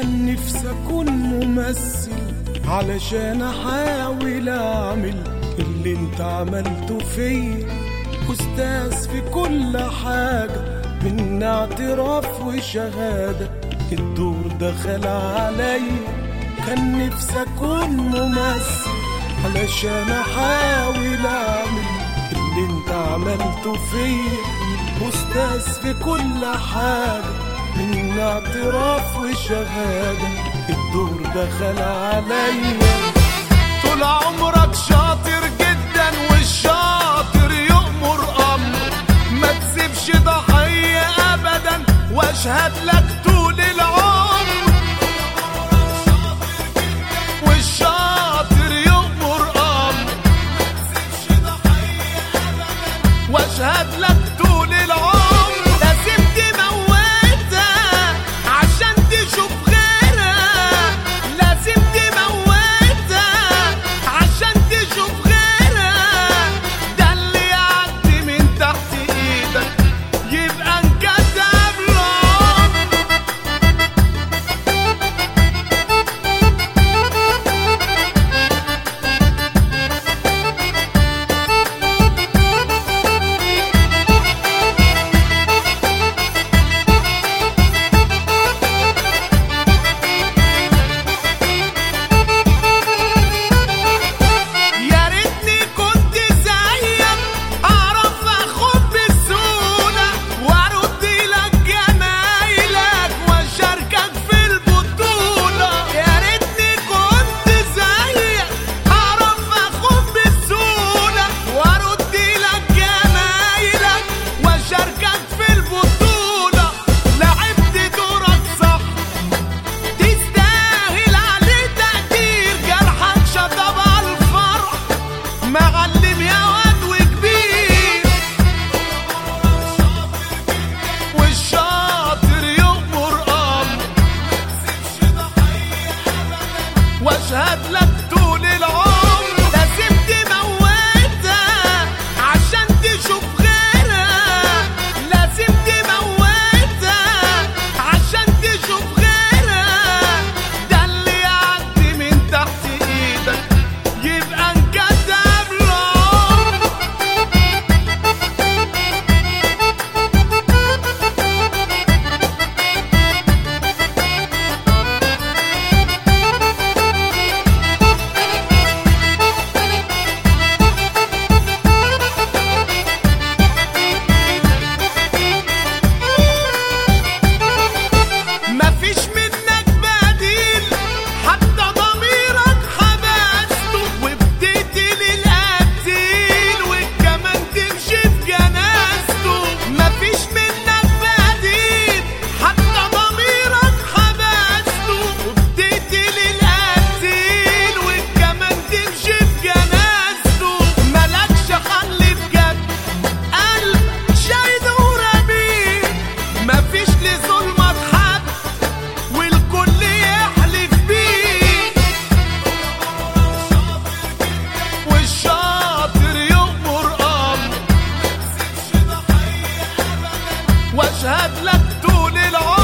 كان نفسي اكون ممثل علشان احاول اعمل اللي انت عملته فيا استاذ في كل حاجة من اعتراف وشهادة الدور دخل عليا كان نفسي اكون ممثل علشان احاول اعمل اللي انت عملته فيا استاذ في كل حاجة من اعتراف وشهادة الدور دخل عليا طول عمرك شاطر جدا والشاطر يؤمر امر ما تسيبش ضحية ابدا واشهد لك طول العمر والشاطر يؤمر امر واشهد لك طول العمر لازم تموتها عشان تشوف غيرها لازم تموتها عشان تشوف غيرها ده اللي يعدي من تحت ايدك يبقى انكتب له يا ريتني كنت زيك اعرف اخد بسهوله وارد لك جمايلك واشاركك في البطوله يا ريتني كنت زيك اعرف اخد بسهوله وارد لك جمايلك واشاركك في البطوله لعبت دورك صح تستاهل عليه تقدير جرحك شطب على الفرح معلم يا واد وكبير والشاطر يؤمر امر واشهد لك طول العمر لازم تموتها عشان تشوف غيرها لازم تموتها عشان تشوف غيرها ده اللي يعدي من تحت ايدك يبقى انكتب له مفيش منك بديل حتى ضميرك حبسته وبديت للقتيل والكمان تمشي في جنازته مفيش منك بديل حتى ضميرك حبسته وبديت للقتيل والكمان تمشي في جنازته ملكش حل بجد قلب شايد ورميل مفيش لظلمك حد والكل يحلف بيه والشاطر يؤمر امر واشهد لك طول العمر